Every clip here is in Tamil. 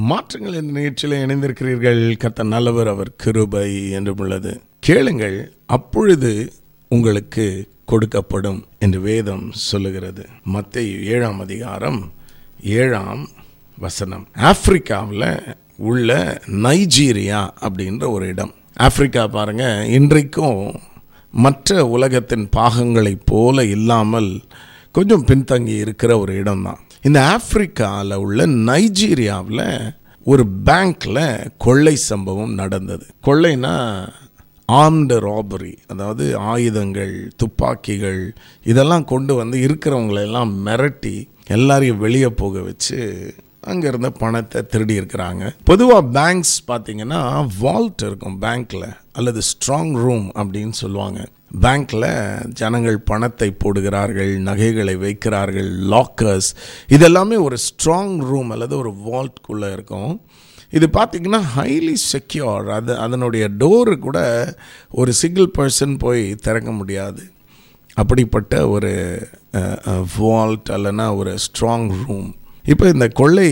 மாற்றங்கள் இந்த நிகழ்ச்சியில் இணைந்திருக்கிறீர்கள் கத்த நல்லவர் அவர் கிருபை என்றும் உள்ளது கேளுங்கள் அப்பொழுது உங்களுக்கு கொடுக்கப்படும் என்று வேதம் சொல்லுகிறது மத்திய ஏழாம் அதிகாரம் ஏழாம் வசனம் ஆப்பிரிக்காவில் உள்ள நைஜீரியா அப்படின்ற ஒரு இடம் ஆப்பிரிக்கா பாருங்க இன்றைக்கும் மற்ற உலகத்தின் பாகங்களைப் போல இல்லாமல் கொஞ்சம் பின்தங்கி இருக்கிற ஒரு இடம்தான் இந்த ஆப்பிரிக்காவில் உள்ள நைஜீரியாவில் ஒரு பேங்க்ல கொள்ளை சம்பவம் நடந்தது கொள்ளைனா ஆர்ம்டு ராபரி அதாவது ஆயுதங்கள் துப்பாக்கிகள் இதெல்லாம் கொண்டு வந்து இருக்கிறவங்களெல்லாம் மிரட்டி எல்லாரையும் வெளியே போக வச்சு அங்கே இருந்த பணத்தை திருடி இருக்கிறாங்க பொதுவாக பேங்க்ஸ் பார்த்தீங்கன்னா வால்ட் இருக்கும் பேங்க்கில் அல்லது ஸ்ட்ராங் ரூம் அப்படின்னு சொல்லுவாங்க பேங்க்கில் ஜனங்கள் பணத்தை போடுகிறார்கள் நகைகளை வைக்கிறார்கள் லாக்கர்ஸ் இதெல்லாமே ஒரு ஸ்ட்ராங் ரூம் அல்லது ஒரு வால்ட்குள்ளே இருக்கும் இது பார்த்திங்கன்னா ஹைலி செக்யூர் அது அதனுடைய டோரு கூட ஒரு சிங்கிள் பர்சன் போய் திறக்க முடியாது அப்படிப்பட்ட ஒரு வால்ட் அல்லனா ஒரு ஸ்ட்ராங் ரூம் இப்போ இந்த கொள்ளை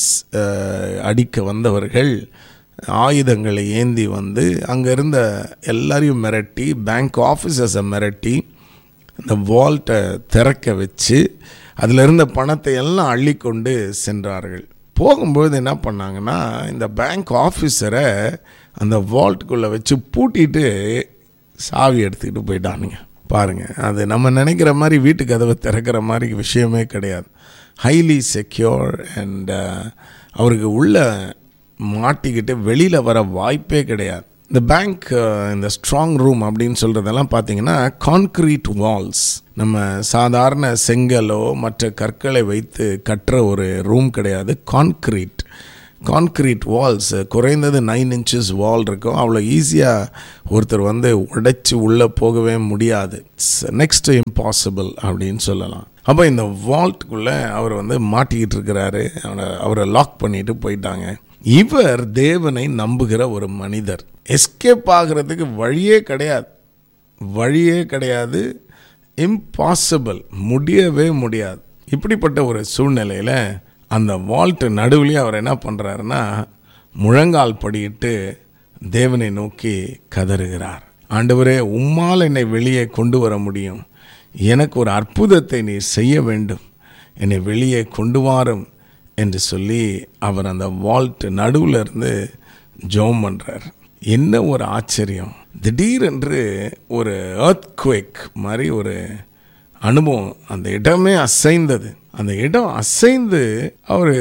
அடிக்க வந்தவர்கள் ஆயுதங்களை ஏந்தி வந்து அங்கே இருந்த எல்லாரையும் மிரட்டி பேங்க் ஆஃபீஸர்ஸை மிரட்டி இந்த வால்ட்டை திறக்க வச்சு அதில் இருந்த பணத்தை எல்லாம் அள்ளிக்கொண்டு சென்றார்கள் போகும்பொழுது என்ன பண்ணாங்கன்னா இந்த பேங்க் ஆஃபீஸரை அந்த வால்ட்டுக்குள்ளே வச்சு பூட்டிட்டு சாவி எடுத்துக்கிட்டு போயிட்டானுங்க பாருங்கள் அது நம்ம நினைக்கிற மாதிரி வீட்டு கதவை திறக்கிற மாதிரி விஷயமே கிடையாது ஹைலி செக்யூர் அண்ட் அவருக்கு உள்ள மாட்டிக்கிட்டு வெளியில் வர வாய்ப்பே கிடையாது இந்த பேங்க் இந்த ஸ்ட்ராங் ரூம் அப்படின்னு சொல்கிறதெல்லாம் பார்த்தீங்கன்னா கான்க்ரீட் வால்ஸ் நம்ம சாதாரண செங்கலோ மற்ற கற்களை வைத்து கட்டுற ஒரு ரூம் கிடையாது கான்க்ரீட் கான்க்ரீட் வால்ஸ் குறைந்தது நைன் இன்ச்சஸ் வால் இருக்கும் அவ்வளோ ஈஸியாக ஒருத்தர் வந்து உடைச்சி உள்ளே போகவே முடியாது நெக்ஸ்ட் இம்பாசிபிள் அப்படின்னு சொல்லலாம் அப்போ இந்த வால்ட்டுக்குள்ளே அவர் வந்து மாட்டிக்கிட்டு இருக்கிறாரு அவரை அவரை லாக் பண்ணிட்டு போயிட்டாங்க இவர் தேவனை நம்புகிற ஒரு மனிதர் எஸ்கேப் ஆகிறதுக்கு வழியே கிடையாது வழியே கிடையாது இம்பாசிபிள் முடியவே முடியாது இப்படிப்பட்ட ஒரு சூழ்நிலையில் அந்த வால்ட்டு நடுவுலேயே அவர் என்ன பண்ணுறாருன்னா முழங்கால் படியிட்டு தேவனை நோக்கி கதறுகிறார் ஆண்டவரே உம்மால் என்னை வெளியே கொண்டு வர முடியும் எனக்கு ஒரு அற்புதத்தை நீ செய்ய வேண்டும் என்னை வெளியே கொண்டு வாரும் என்று சொல்லி அவர் அந்த வால்ட் நடுவில் இருந்து ஜோம் பண்ணுறார் என்ன ஒரு ஆச்சரியம் திடீரென்று ஒரு ஏர்த்குவேக் மாதிரி ஒரு அனுபவம் அந்த இடமே அசைந்தது அந்த இடம் அசைந்து அவர்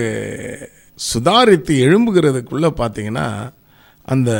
சுதாரித்து எழும்புகிறதுக்குள்ளே பார்த்தீங்கன்னா அந்த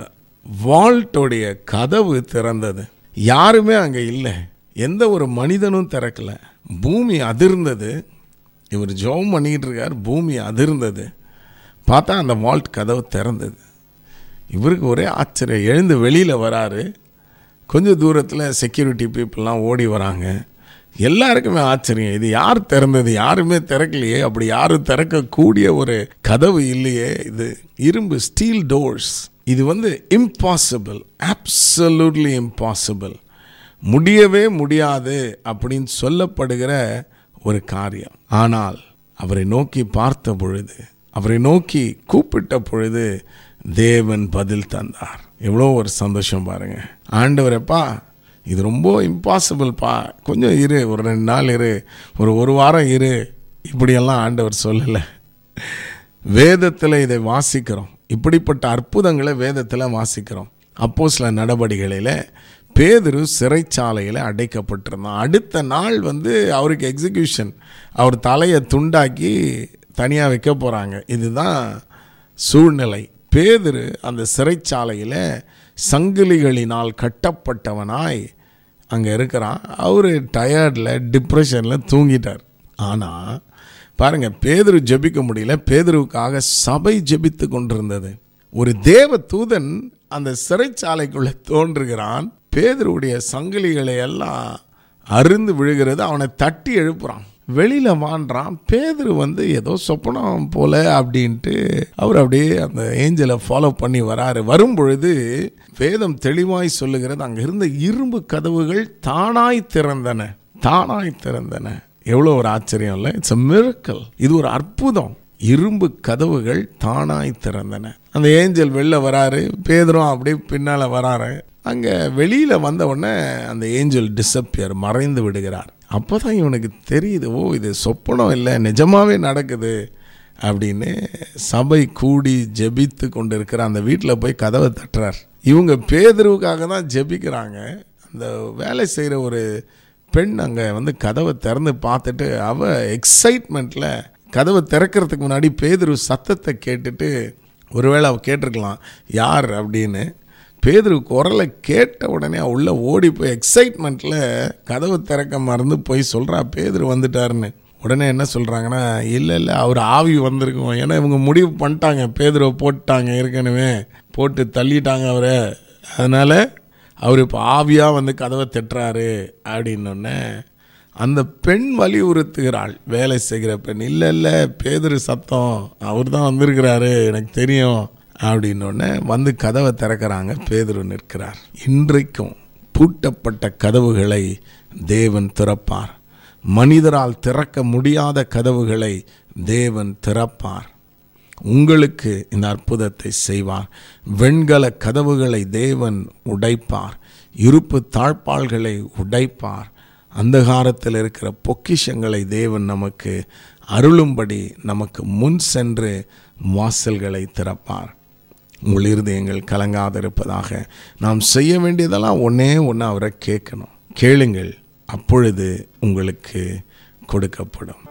வால்ட்டோடைய கதவு திறந்தது யாருமே அங்கே இல்லை எந்த ஒரு மனிதனும் திறக்கல பூமி அதிர்ந்தது இவர் ஜோம் பண்ணிக்கிட்டு இருக்கார் பூமி அதிர்ந்தது பார்த்தா அந்த வால்ட் கதவு திறந்தது இவருக்கு ஒரே ஆச்சரியம் எழுந்து வெளியில் வராரு கொஞ்சம் தூரத்தில் செக்யூரிட்டி பீப்புளெலாம் ஓடி வராங்க எல்லாருக்குமே ஆச்சரியம் இது யார் திறந்தது யாருமே திறக்கலையே அப்படி யாரும் திறக்கக்கூடிய ஒரு கதவு இல்லையே இது இரும்பு ஸ்டீல் டோர்ஸ் இது வந்து இம்பாசிபிள் ஆப்சல்யூட்லி இம்பாசிபிள் முடியவே முடியாது அப்படின்னு சொல்லப்படுகிற ஒரு காரியம் ஆனால் அவரை நோக்கி பார்த்த பொழுது அவரை நோக்கி கூப்பிட்ட பொழுது தேவன் பதில் தந்தார் எவ்வளோ ஒரு சந்தோஷம் பாருங்க ஆண்டவரப்பா இது ரொம்ப இம்பாசிபிள்ப்பா கொஞ்சம் இரு ஒரு ரெண்டு நாள் இரு ஒரு ஒரு வாரம் இரு இப்படியெல்லாம் ஆண்டவர் சொல்லலை வேதத்தில் இதை வாசிக்கிறோம் இப்படிப்பட்ட அற்புதங்களை வேதத்தில் வாசிக்கிறோம் அப்போ சில நடவடிக்கைகளில் பேதுரு சிறைச்சாலையில் அடைக்கப்பட்டிருந்தான் அடுத்த நாள் வந்து அவருக்கு எக்ஸிக்யூஷன் அவர் தலையை துண்டாக்கி தனியாக வைக்க போகிறாங்க இதுதான் சூழ்நிலை பேதுரு அந்த சிறைச்சாலையில் சங்கிலிகளினால் கட்டப்பட்டவனாய் அங்கே இருக்கிறான் அவர் டயர்டில் டிப்ரெஷனில் தூங்கிட்டார் ஆனால் பாருங்கள் பேதுரு ஜெபிக்க முடியல பேதுருவுக்காக சபை ஜெபித்து கொண்டிருந்தது ஒரு தேவ தூதன் அந்த சிறைச்சாலைக்குள்ளே தோன்றுகிறான் பேதருடைய சங்கிலிகளை எல்லாம் அருந்து விழுகிறது அவனை தட்டி எழுப்புறான் வெளியில் வாண்டுறான் பேதர் வந்து ஏதோ சொப்பனம் போல அப்படின்ட்டு அவர் அப்படியே அந்த ஏஞ்சலை ஃபாலோ பண்ணி வராரு வரும் பொழுது வேதம் தெளிவாய் சொல்லுகிறது அங்கே இருந்த இரும்பு கதவுகள் தானாய் திறந்தன தானாய் திறந்தன எவ்வளோ ஒரு ஆச்சரியம் இல்லை இட்ஸ் அ மிரக்கல் இது ஒரு அற்புதம் இரும்பு கதவுகள் தானாய் திறந்தன அந்த ஏஞ்சல் வெளில வராரு பேதரும் அப்படியே பின்னால் வராரு அங்கே வெளியில் வந்த உடனே அந்த ஏஞ்சல் டிஸப்பியர் மறைந்து விடுகிறார் அப்போ தான் இவனுக்கு தெரியுது ஓ இது சொப்பனம் இல்லை நிஜமாவே நடக்குது அப்படின்னு சபை கூடி ஜெபித்து கொண்டு இருக்கிற அந்த வீட்டில் போய் கதவை தட்டுறார் இவங்க பேதருவுக்காக தான் ஜெபிக்கிறாங்க அந்த வேலை செய்கிற ஒரு பெண் அங்கே வந்து கதவை திறந்து பார்த்துட்டு அவ எக்ஸைட்மெண்ட்டில் கதவை திறக்கிறதுக்கு முன்னாடி பேதுரு சத்தத்தை கேட்டுட்டு ஒருவேளை அவ கேட்டிருக்கலாம் யார் அப்படின்னு பேதுரு குரலை கேட்ட உடனே அவ உள்ள ஓடி போய் எக்ஸைட்மெண்ட்டில் கதவை திறக்க மறந்து போய் சொல்கிறா பேதுரு வந்துட்டாருன்னு உடனே என்ன சொல்கிறாங்கன்னா இல்லை இல்லை அவர் ஆவி வந்திருக்கும் ஏன்னா இவங்க முடிவு பண்ணிட்டாங்க பேதுருவை போட்டாங்க ஏற்கனவே போட்டு தள்ளிட்டாங்க அவரை அதனால் அவர் இப்போ ஆவியாக வந்து கதவை தட்டுறாரு அப்படின்னொன்னே அந்த பெண் வலியுறுத்துகிறாள் வேலை செய்கிற பெண் இல்லை இல்லை பேதுரு சத்தம் அவர் தான் வந்திருக்கிறாரு எனக்கு தெரியும் அப்படின்னொன்னே வந்து கதவை திறக்கிறாங்க பேதுரு நிற்கிறார் இன்றைக்கும் பூட்டப்பட்ட கதவுகளை தேவன் திறப்பார் மனிதரால் திறக்க முடியாத கதவுகளை தேவன் திறப்பார் உங்களுக்கு இந்த அற்புதத்தை செய்வார் வெண்கல கதவுகளை தேவன் உடைப்பார் இருப்பு தாழ்பாள்களை உடைப்பார் அந்தகாரத்தில் இருக்கிற பொக்கிஷங்களை தேவன் நமக்கு அருளும்படி நமக்கு முன் சென்று வாசல்களை திறப்பார் உங்கள் இருதயங்கள் கலங்காதிருப்பதாக நாம் செய்ய வேண்டியதெல்லாம் ஒன்றே ஒன்று அவரை கேட்கணும் கேளுங்கள் அப்பொழுது உங்களுக்கு கொடுக்கப்படும்